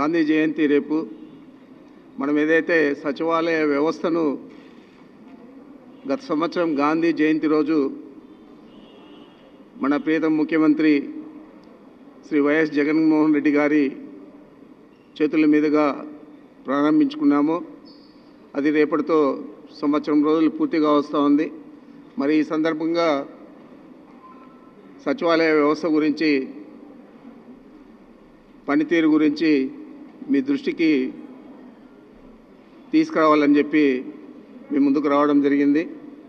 గాంధీ జయంతి రేపు మనం ఏదైతే సచివాలయ వ్యవస్థను గత సంవత్సరం గాంధీ జయంతి రోజు మన ప్రియతమ ముఖ్యమంత్రి శ్రీ వైఎస్ జగన్మోహన్ రెడ్డి గారి చేతుల మీదుగా ప్రారంభించుకున్నాము అది రేపటితో సంవత్సరం రోజులు పూర్తిగా వస్తూ ఉంది మరి ఈ సందర్భంగా సచివాలయ వ్యవస్థ గురించి పనితీరు గురించి మీ దృష్టికి తీసుకురావాలని చెప్పి మీ ముందుకు రావడం జరిగింది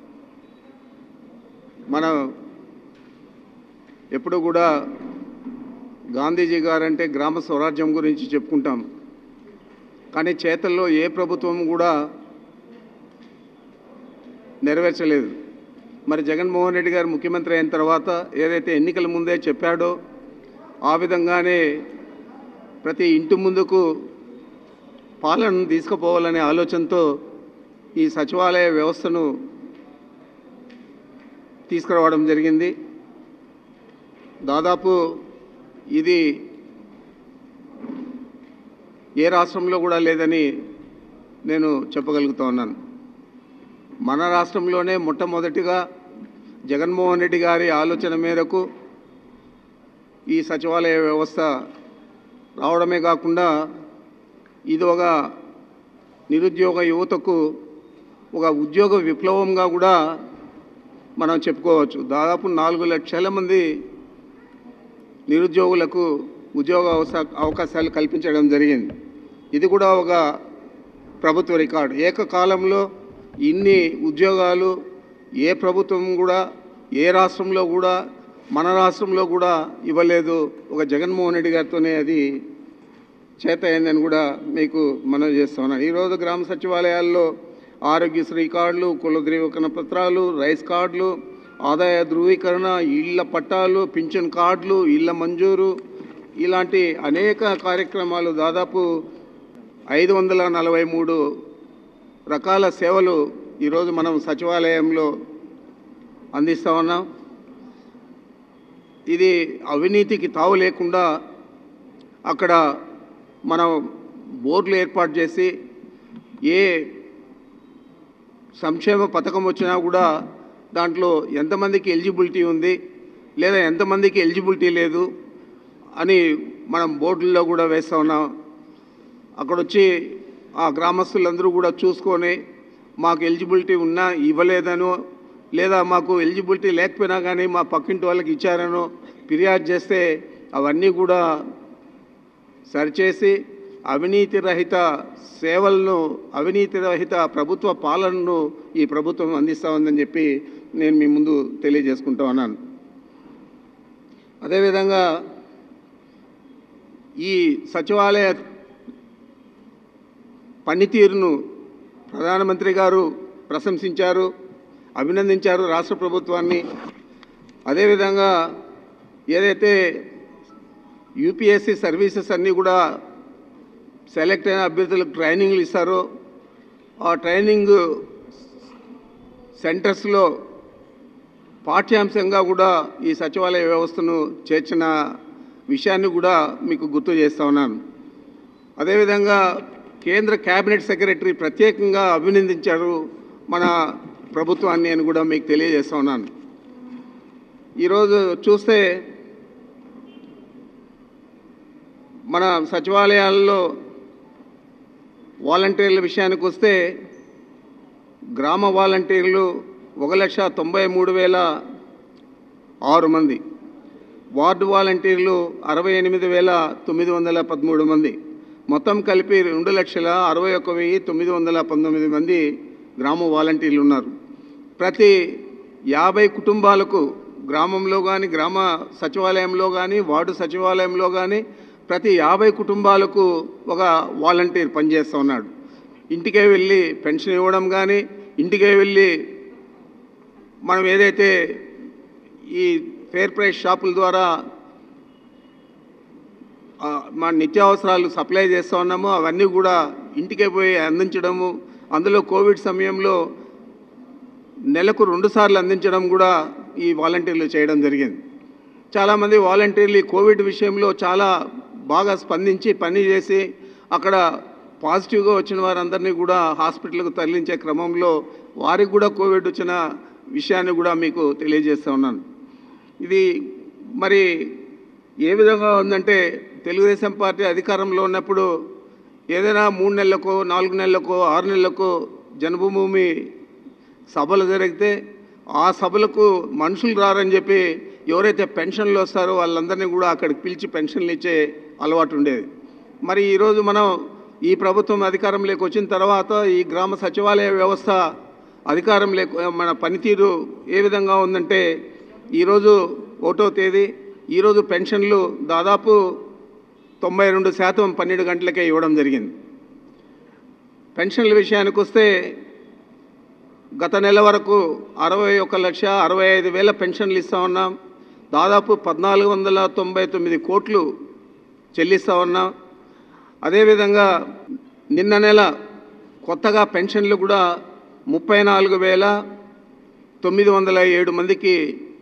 మనం ఎప్పుడు కూడా గాంధీజీ గారంటే గ్రామ స్వరాజ్యం గురించి చెప్పుకుంటాం కానీ చేతల్లో ఏ ప్రభుత్వం కూడా నెరవేర్చలేదు మరి జగన్మోహన్ రెడ్డి గారు ముఖ్యమంత్రి అయిన తర్వాత ఏదైతే ఎన్నికల ముందే చెప్పాడో ఆ విధంగానే ప్రతి ఇంటి ముందుకు పాలనను తీసుకుపోవాలనే ఆలోచనతో ఈ సచివాలయ వ్యవస్థను తీసుకురావడం జరిగింది దాదాపు ఇది ఏ రాష్ట్రంలో కూడా లేదని నేను చెప్పగలుగుతా ఉన్నాను మన రాష్ట్రంలోనే మొట్టమొదటిగా జగన్మోహన్ రెడ్డి గారి ఆలోచన మేరకు ఈ సచివాలయ వ్యవస్థ రావడమే కాకుండా ఇది ఒక నిరుద్యోగ యువతకు ఒక ఉద్యోగ విప్లవంగా కూడా మనం చెప్పుకోవచ్చు దాదాపు నాలుగు లక్షల మంది నిరుద్యోగులకు ఉద్యోగ అవస- అవకాశాలు కల్పించడం జరిగింది ఇది కూడా ఒక ప్రభుత్వ రికార్డు ఏకకాలంలో ఇన్ని ఉద్యోగాలు ఏ ప్రభుత్వం కూడా ఏ రాష్ట్రంలో కూడా మన రాష్ట్రంలో కూడా ఇవ్వలేదు ఒక జగన్మోహన్ రెడ్డి గారితోనే అది చేత అయిందని కూడా మీకు మనవి చేస్తున్నాను ఈరోజు గ్రామ సచివాలయాల్లో ఆరోగ్యశ్రీ కార్డులు కుల ధృవీకరణ పత్రాలు రైస్ కార్డులు ఆదాయ ధృవీకరణ ఇళ్ల పట్టాలు పింఛన్ కార్డులు ఇళ్ల మంజూరు ఇలాంటి అనేక కార్యక్రమాలు దాదాపు ఐదు వందల నలభై మూడు రకాల సేవలు ఈరోజు మనం సచివాలయంలో అందిస్తా ఉన్నాం ఇది అవినీతికి తావు లేకుండా అక్కడ మనం బోర్డులు ఏర్పాటు చేసి ఏ సంక్షేమ పథకం వచ్చినా కూడా దాంట్లో ఎంతమందికి ఎలిజిబిలిటీ ఉంది లేదా ఎంతమందికి ఎలిజిబిలిటీ లేదు అని మనం బోర్డుల్లో కూడా వేస్తూ ఉన్నాం అక్కడ వచ్చి ఆ గ్రామస్తులందరూ కూడా చూసుకొని మాకు ఎలిజిబిలిటీ ఉన్నా ఇవ్వలేదనో లేదా మాకు ఎలిజిబిలిటీ లేకపోయినా కానీ మా పక్కింటి వాళ్ళకి ఇచ్చారనో ఫిర్యాదు చేస్తే అవన్నీ కూడా సరిచేసి అవినీతి రహిత సేవలను అవినీతి రహిత ప్రభుత్వ పాలనను ఈ ప్రభుత్వం అందిస్తూ ఉందని చెప్పి నేను మీ ముందు తెలియజేసుకుంటా ఉన్నాను అదేవిధంగా ఈ సచివాలయ పనితీరును ప్రధానమంత్రి గారు ప్రశంసించారు అభినందించారు రాష్ట్ర ప్రభుత్వాన్ని అదేవిధంగా ఏదైతే యూపీఎస్సీ సర్వీసెస్ అన్నీ కూడా సెలెక్ట్ అయిన అభ్యర్థులకు ట్రైనింగ్లు ఇస్తారో ఆ ట్రైనింగ్ సెంటర్స్లో పాఠ్యాంశంగా కూడా ఈ సచివాలయ వ్యవస్థను చేర్చిన విషయాన్ని కూడా మీకు గుర్తు చేస్తా ఉన్నాను అదేవిధంగా కేంద్ర కేబినెట్ సెక్రటరీ ప్రత్యేకంగా అభినందించారు మన ప్రభుత్వాన్ని అని కూడా మీకు తెలియజేస్తా ఉన్నాను ఈరోజు చూస్తే మన సచివాలయాల్లో వాలంటీర్ల విషయానికి వస్తే గ్రామ వాలంటీర్లు ఒక లక్ష తొంభై మూడు వేల ఆరు మంది వార్డు వాలంటీర్లు అరవై ఎనిమిది వేల తొమ్మిది వందల పదమూడు మంది మొత్తం కలిపి రెండు లక్షల అరవై ఒక్క వెయ్యి తొమ్మిది వందల పంతొమ్మిది మంది గ్రామ వాలంటీర్లు ఉన్నారు ప్రతి యాభై కుటుంబాలకు గ్రామంలో కానీ గ్రామ సచివాలయంలో కానీ వార్డు సచివాలయంలో కానీ ప్రతి యాభై కుటుంబాలకు ఒక వాలంటీర్ పనిచేస్తూ ఉన్నాడు ఇంటికే వెళ్ళి పెన్షన్ ఇవ్వడం కానీ ఇంటికే వెళ్ళి మనం ఏదైతే ఈ ఫేర్ ప్రైస్ షాపుల ద్వారా ఆ, మా నిత్యావసరాలు సప్లై చేస్తూ ఉన్నాము అవన్నీ కూడా ఇంటికే పోయి అందించడము అందులో కోవిడ్ సమయంలో నెలకు రెండు సార్లు అందించడం కూడా ఈ వాలంటీర్లు చేయడం జరిగింది చాలామంది వాలంటీర్లు ఈ కోవిడ్ విషయంలో చాలా బాగా స్పందించి పని చేసి అక్కడ పాజిటివ్గా వచ్చిన వారందరినీ కూడా హాస్పిటల్కు తరలించే క్రమంలో వారికి కూడా కోవిడ్ వచ్చిన విషయాన్ని కూడా మీకు తెలియజేస్తూ ఉన్నాను ఇది మరి ఏ విధంగా ఉందంటే తెలుగుదేశం పార్టీ అధికారంలో ఉన్నప్పుడు ఏదైనా మూడు నెలలకో నాలుగు నెలలకో ఆరు నెలలకో జన్మభూమి సభలు జరిగితే ఆ సభలకు మనుషులు రారని చెప్పి ఎవరైతే పెన్షన్లు వస్తారో వాళ్ళందరినీ కూడా అక్కడికి పిలిచి పెన్షన్లు ఇచ్చే అలవాటు ఉండేది మరి ఈరోజు మనం ఈ ప్రభుత్వం అధికారంలోకి వచ్చిన తర్వాత ఈ గ్రామ సచివాలయ వ్యవస్థ అధికారం లేక మన పనితీరు ఏ విధంగా ఉందంటే ఈరోజు ఒకటో తేదీ ఈరోజు పెన్షన్లు దాదాపు తొంభై రెండు శాతం పన్నెండు గంటలకే ఇవ్వడం జరిగింది పెన్షన్ల విషయానికి వస్తే గత నెల వరకు అరవై ఒక లక్ష అరవై ఐదు వేల పెన్షన్లు ఇస్తా ఉన్నాం దాదాపు పద్నాలుగు వందల తొంభై తొమ్మిది కోట్లు చెల్లిస్తూ ఉన్నాం అదేవిధంగా నిన్న నెల కొత్తగా పెన్షన్లు కూడా ముప్పై నాలుగు వేల తొమ్మిది వందల ఏడు మందికి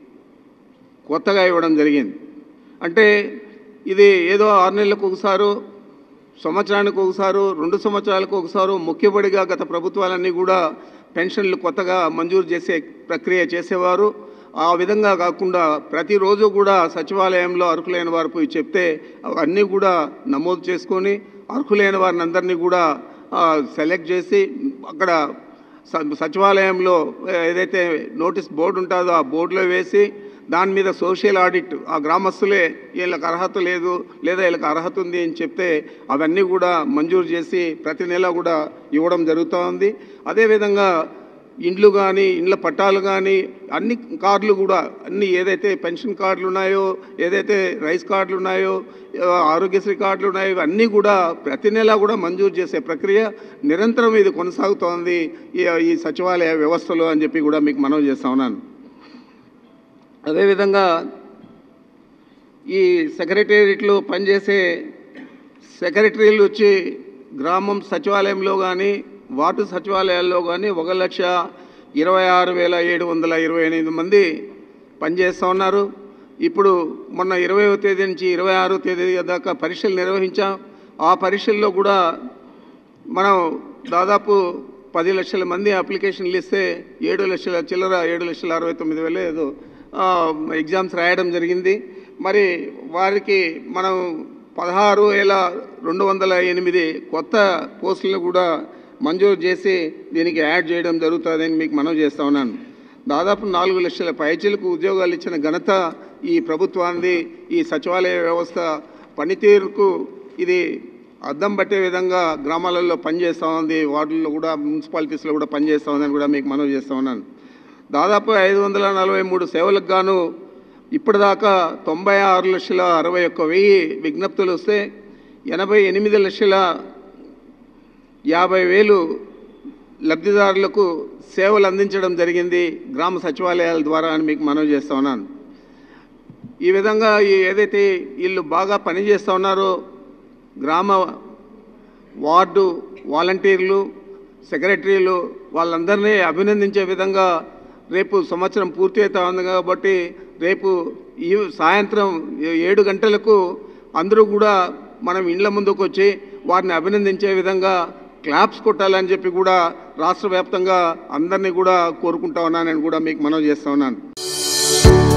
కొత్తగా ఇవ్వడం జరిగింది అంటే ఇది ఏదో ఆరు నెలలకు ఒకసారి సంవత్సరానికి ఒకసారి రెండు సంవత్సరాలకు ఒకసారి ముఖ్యపడిగా గత ప్రభుత్వాలన్నీ కూడా పెన్షన్లు కొత్తగా మంజూరు చేసే ప్రక్రియ చేసేవారు ఆ విధంగా కాకుండా ప్రతిరోజు కూడా సచివాలయంలో అర్హులైన వారు పోయి చెప్తే అవన్నీ కూడా నమోదు చేసుకొని అర్హులైన వారిని అందరినీ కూడా ఆ, సెలెక్ట్ చేసి అక్కడ స- సచివాలయంలో ఏదైతే నోటీస్ బోర్డు ఉంటుందో ఆ బోర్డులో వేసి దాని మీద సోషల్ ఆడిట్ ఆ గ్రామస్తులే వీళ్ళకి అర్హత లేదు లేదా వీళ్ళకి అర్హత ఉంది అని చెప్తే అవన్నీ కూడా మంజూరు చేసి ప్రతి నెల కూడా ఇవ్వడం జరుగుతూ ఉంది అదేవిధంగా ఇండ్లు కానీ ఇండ్ల పట్టాలు కానీ అన్ని కార్డులు కూడా అన్ని ఏదైతే పెన్షన్ కార్డులు ఉన్నాయో ఏదైతే రైస్ కార్డులు ఉన్నాయో ఆ, ఆరోగ్యశ్రీ కార్డులు ఉన్నాయో ఇవన్నీ కూడా ప్రతి నెల కూడా మంజూరు చేసే ప్రక్రియ నిరంతరం ఇది కొనసాగుతోంది ఈ ఈ సచివాలయ వ్యవస్థలో అని చెప్పి కూడా మీకు మనవి చేస్తా ఉన్నాను అదేవిధంగా ఈ సెక్రటేరియట్లో పనిచేసే సెక్రటరీలు వచ్చి గ్రామం సచివాలయంలో కానీ వార్డు సచివాలయాల్లో కానీ ఒక లక్ష ఇరవై ఆరు వేల ఏడు వందల ఇరవై ఎనిమిది మంది పనిచేస్తూ ఉన్నారు ఇప్పుడు మొన్న ఇరవైవ తేదీ నుంచి ఇరవై ఆరో తేదీ దాకా పరీక్షలు నిర్వహించాం ఆ పరీక్షల్లో కూడా మనం దాదాపు పది లక్షల మంది అప్లికేషన్లు ఇస్తే ఏడు లక్షల చిల్లర ఏడు లక్షల అరవై తొమ్మిది వేల ఏదో ఆ, ఎగ్జామ్స్ రాయడం జరిగింది మరి వారికి మనం పదహారు వేల రెండు వందల ఎనిమిది కొత్త పోస్టులను కూడా మంజూరు చేసి దీనికి యాడ్ చేయడం జరుగుతుందని మీకు మనవి చేస్తా ఉన్నాను దాదాపు నాలుగు లక్షల పైచీలకు ఉద్యోగాలు ఇచ్చిన ఘనత ఈ ప్రభుత్వాన్ని ఈ సచివాలయ వ్యవస్థ పనితీరుకు ఇది అద్దం పట్టే విధంగా గ్రామాలలో పనిచేస్తూ ఉంది వార్డుల్లో కూడా మున్సిపాలిటీస్లో కూడా పనిచేస్తూ ఉందని కూడా మీకు మనవి చేస్తూ ఉన్నాను దాదాపు ఐదు వందల నలభై మూడు సేవలకు గాను ఇప్పటిదాకా తొంభై ఆరు లక్షల అరవై ఒక్క వెయ్యి విజ్ఞప్తులు వస్తే ఎనభై ఎనిమిది లక్షల యాభై వేలు లబ్ధిదారులకు సేవలు అందించడం జరిగింది గ్రామ సచివాలయాల ద్వారా అని మీకు మనవి చేస్తా ఉన్నాను ఈ విధంగా ఈ ఏదైతే వీళ్ళు బాగా పనిచేస్తూ ఉన్నారో గ్రామ వార్డు వాలంటీర్లు సెక్రటరీలు వాళ్ళందరినీ అభినందించే విధంగా రేపు సంవత్సరం పూర్తి అవుతా ఉంది కాబట్టి రేపు ఈ సాయంత్రం ఏ- ఏడు గంటలకు అందరూ కూడా మనం ఇండ్ల ముందుకు వచ్చి వారిని అభినందించే విధంగా క్లాప్స్ కొట్టాలని చెప్పి కూడా రాష్ట్ర వ్యాప్తంగా అందరినీ కూడా కోరుకుంటా ఉన్నానని కూడా మీకు మనవి చేస్తా ఉన్నాను